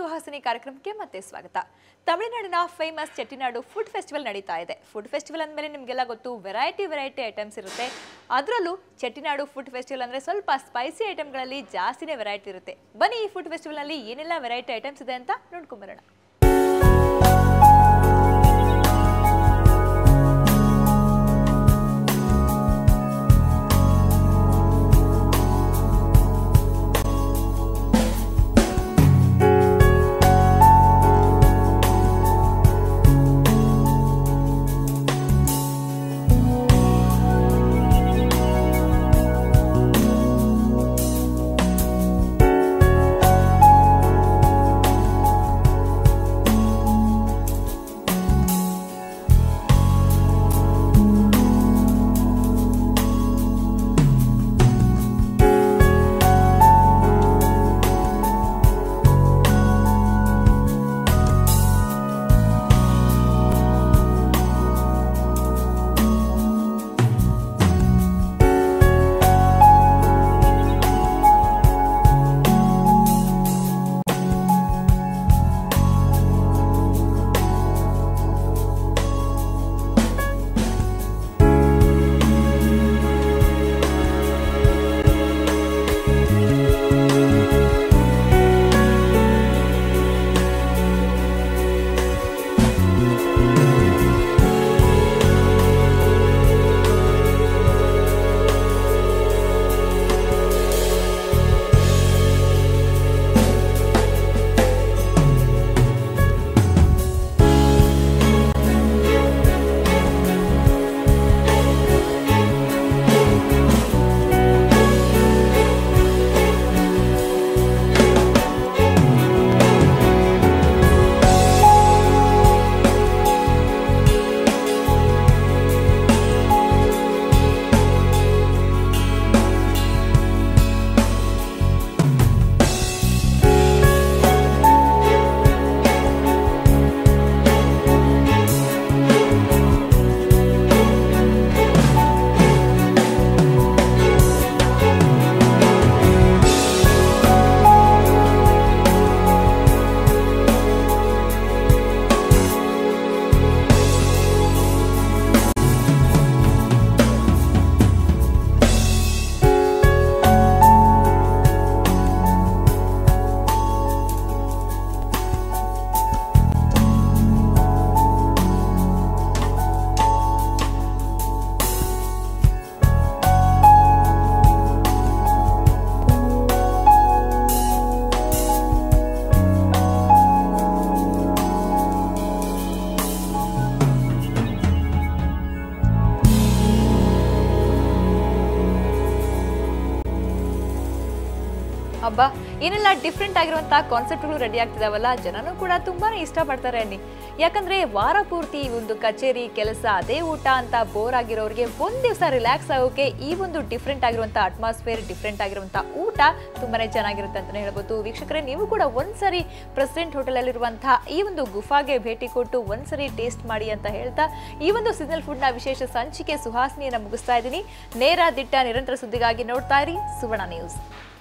ಸುಹಾಸಿನಿ ಕಾರ್ಯಕ್ರಮಕ್ಕೆ ಮತ್ತೆ ಸ್ವಾಗತ ತಮಿಳುನಾಡಿನ ಫೇಮಸ್ ಚೆಟ್ಟಿನಾಡು ಫುಡ್ ಫೆಸ್ಟಿವಲ್ ನಡೀತಾ ಇದೆ ಫುಡ್ ಫೆಸ್ಟಿವಲ್ ಅಂದಮೇಲೆ ನಿಮಗೆಲ್ಲ ಗೊತ್ತು ವೆರೈಟಿ ವೆರೈಟಿ ಐಟಮ್ಸ್ ಇರುತ್ತೆ ಅದರಲ್ಲೂ ಚೆಟ್ಟಿನಾಡು ಫುಡ್ ಫೆಸ್ಟಿವಲ್ ಅಂದರೆ ಸ್ವಲ್ಪ ಸ್ಪೈಸಿ ಐಟಮ್ಗಳಲ್ಲಿ ಜಾಸ್ತಿನೇ ವೆರೈಟಿ ಇರುತ್ತೆ ಬನ್ನಿ ಈ ಫುಡ್ ಫೆಸ್ಟಿವಲ್ನಲ್ಲಿ ಏನೆಲ್ಲ ವೆರೈಟಿ ಐಟಮ್ಸ್ ಇದೆ ಅಂತ ನೋಡ್ಕೊಂಬರೋಣ ಹಬ್ಬ ಏನೆಲ್ಲ ಡಿಫ್ರೆಂಟ್ ಆಗಿರುವಂತಹ ಕಾನ್ಸೆಪ್ಟ್ಗಳು ರೆಡಿ ಆಗ್ತಿದಾವಲ್ಲ ಜನನೂ ಕೂಡ ತುಂಬಾನೇ ಇಷ್ಟಪಡ್ತಾರೆ ಅನ್ನಿ ಯಾಕಂದ್ರೆ ವಾರ ಪೂರ್ತಿ ಈ ಒಂದು ಕಚೇರಿ ಕೆಲಸ ಅದೇ ಊಟ ಅಂತ ಬೋರ್ ಆಗಿರೋರಿಗೆ ಒಂದ್ ದಿವಸ ರಿಲ್ಯಾಕ್ಸ್ ಆಗೋಕೆ ಈ ಒಂದು ಡಿಫ್ರೆಂಟ್ ಆಗಿರುವಂತ ಅಟ್ಮಾಸ್ಫಿಯರ್ ಡಿಫ್ರೆಂಟ್ ಆಗಿರುವಂತ ಊಟ ತುಂಬಾನೇ ಚೆನ್ನಾಗಿರುತ್ತೆ ಅಂತಾನೆ ಹೇಳ್ಬೋದು ವೀಕ್ಷಕರೇ ನೀವು ಕೂಡ ಒಂದ್ಸರಿ ಪ್ರೆಸಿಡೆಂಟ್ ಹೋಟೆಲ್ ಅಲ್ಲಿರುವಂತಹ ಈ ಒಂದು ಗುಫಾಗೆ ಭೇಟಿ ಕೊಟ್ಟು ಒಂದ್ಸರಿ ಟೇಸ್ಟ್ ಮಾಡಿ ಅಂತ ಹೇಳ್ತಾ ಈ ಒಂದು ಸಿಗ್ನಲ್ ಫುಡ್ ನ ವಿಶೇಷ ಸಂಚಿಕೆ ಸುಹಾಸಿನಿಯನ್ನ ಮುಗಿಸ್ತಾ ಇದ್ದೀನಿ ನೇರ ದಿಟ್ಟ ನಿರಂತರ ಸುದ್ದಿಗಾಗಿ ನೋಡ್ತಾ ಇರಿ ಸುವರ್ಣ ನ್ಯೂಸ್